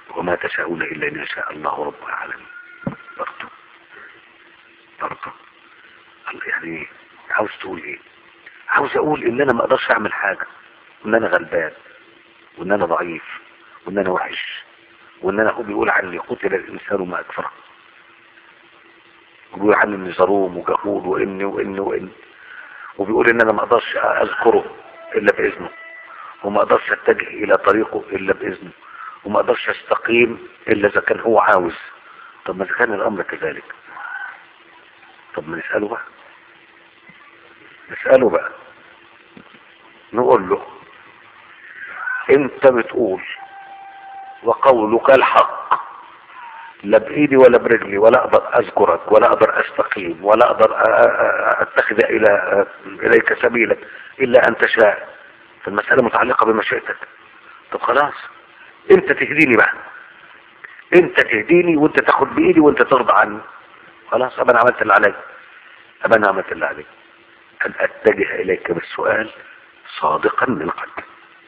وما تشاءون إلا أن يشاء الله رب العالمين برضه برضه يعني عاوز تقول ايه عاوز اقول ان انا ما اقدرش اعمل حاجة وان انا غلبان وان انا ضعيف وان انا وحش وان انا هو بيقول عني قتل الانسان ما اكفره وبيقول عني اني ظلوم وجهول واني واني واني وبيقول ان انا ما اقدرش اذكره الا باذنه وما اقدرش اتجه الى طريقه الا باذنه وما اقدرش استقيم الا اذا كان هو عاوز طب ما اذا كان الامر كذلك طب ما نساله بقى نساله بقى نقول له انت بتقول وقولك الحق لا بايدي ولا برجلي ولا اقدر اذكرك ولا اقدر استقيم ولا اقدر اتخذ الى اليك سبيلا الا ان تشاء فالمسألة متعلقة بمشيئتك طب خلاص انت تهديني بقى انت تهديني وانت تاخد بايدي وانت ترضى عني خلاص ابا انا عملت اللي علي ابا انا عملت اللي علي ان اتجه اليك بالسؤال صادقا من قلبي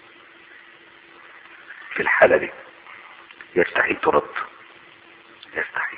في الحالة دي يستحيل ترد يستحيل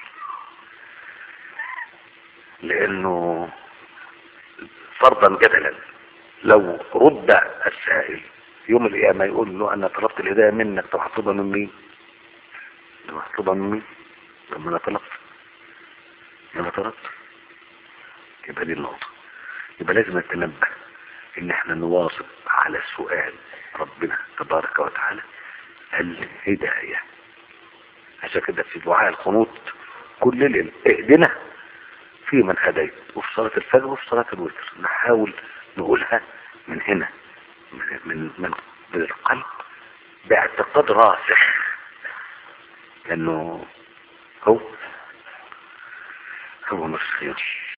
لانه فرضا جدلا لو رد السائل يوم القيامة يقول له انا طلبت الهداية منك طب هطلبها من مين طب هطلبها من مين طب ما انا طلبت انا طلبت يبقى دي النقطة يبقى لازم نتنبه ان احنا نواظب على سؤال ربنا تبارك وتعالى الهداية عشان كده في دعاء القنوت كل ليل اهدنا في من هديت وفي صلاة الفجر وفي صلاة الوتر نحاول نقولها من هنا من من من, من القلب باعتقاد راسخ لانه هو هو مش خير